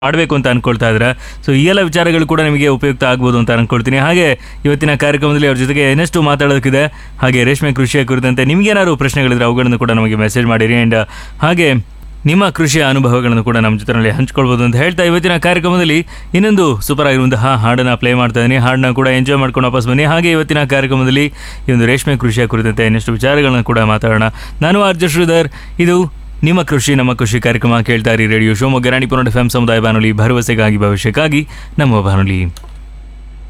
ಮಾಡಬೇಕು ಅಂತ ಅನ್ಕೊಳ್ತಾ ಇದ್ರೆ ಸೊ ಈ ಎಲ್ಲ ವಿಚಾರಗಳು ಕೂಡ ನಿಮಗೆ ಉಪಯುಕ್ತ ಆಗ್ಬೋದು ಅಂತ ಅನ್ಕೊಳ್ತೀನಿ ಹಾಗೆ ಇವತ್ತಿನ ಕಾರ್ಯಕ್ರಮದಲ್ಲಿ ಅವ್ರ ಜೊತೆಗೆ ಇನ್ನಷ್ಟು ಮಾತಾಡೋದಕ್ಕಿದೆ ಹಾಗೆ ರೇಷ್ಮೆ ಕೃಷಿಯ ಕುರಿತಂತೆ ನಿಮ್ಗೇನಾದ್ರು ಪ್ರಶ್ನೆಗಳಿದ್ರೆ ಅವುಗಳನ್ನು ಕೂಡ ನಮಗೆ ಮೆಸೇಜ್ ಮಾಡಿರಿ ಆ್ಯಂಡ್ ಹಾಗೆ ನಿಮ್ಮ ಕೃಷಿಯ ಅನುಭವಗಳನ್ನು ಕೂಡ ನಮ್ಮ ಜೊತೆಯಲ್ಲಿ ಹಂಚ್ಕೊಳ್ಬೋದು ಅಂತ ಹೇಳ್ತಾ ಇವತ್ತಿನ ಕಾರ್ಯಕ್ರಮದಲ್ಲಿ ಇನ್ನೊಂದು ಸೂಪರ್ ಆಗಿರುವಂತಹ ಹಾಡನ್ನು ಪ್ಲೇ ಮಾಡ್ತಾ ಇದ್ದೀನಿ ಹಾಡನ್ನ ಕೂಡ ಎಂಜಾಯ್ ಮಾಡ್ಕೊಂಡು ವಾಪಸ್ ಬನ್ನಿ ಹಾಗೆ ಇವತ್ತಿನ ಕಾರ್ಯಕ್ರಮದಲ್ಲಿ ಈ ಒಂದು ರೇಷ್ಮೆ ಕೃಷಿಯ ಕುರಿತಂತೆ ಇನ್ನಷ್ಟು ವಿಚಾರಗಳನ್ನು ಕೂಡ ಮಾತಾಡೋಣ ನಾನು ಆರ್ಜ ಶ್ರೀಧರ್ ಇದು ನಿಮ್ಮ ಕೃಷಿ ನಮ್ಮ ಕೃಷಿ ಕಾರ್ಯಕ್ರಮ ಕೇಳ್ತಾ ಇರಿ radio Shivamogga Ranipura F M ಸಮುದಾಯ ಬಾನುಲಿ ಭರವಸೆಗಾಗಿ ಭವಿಷ್ಯಕ್ಕಾಗಿ ನಮ್ಮ ಬಾನುಲಿ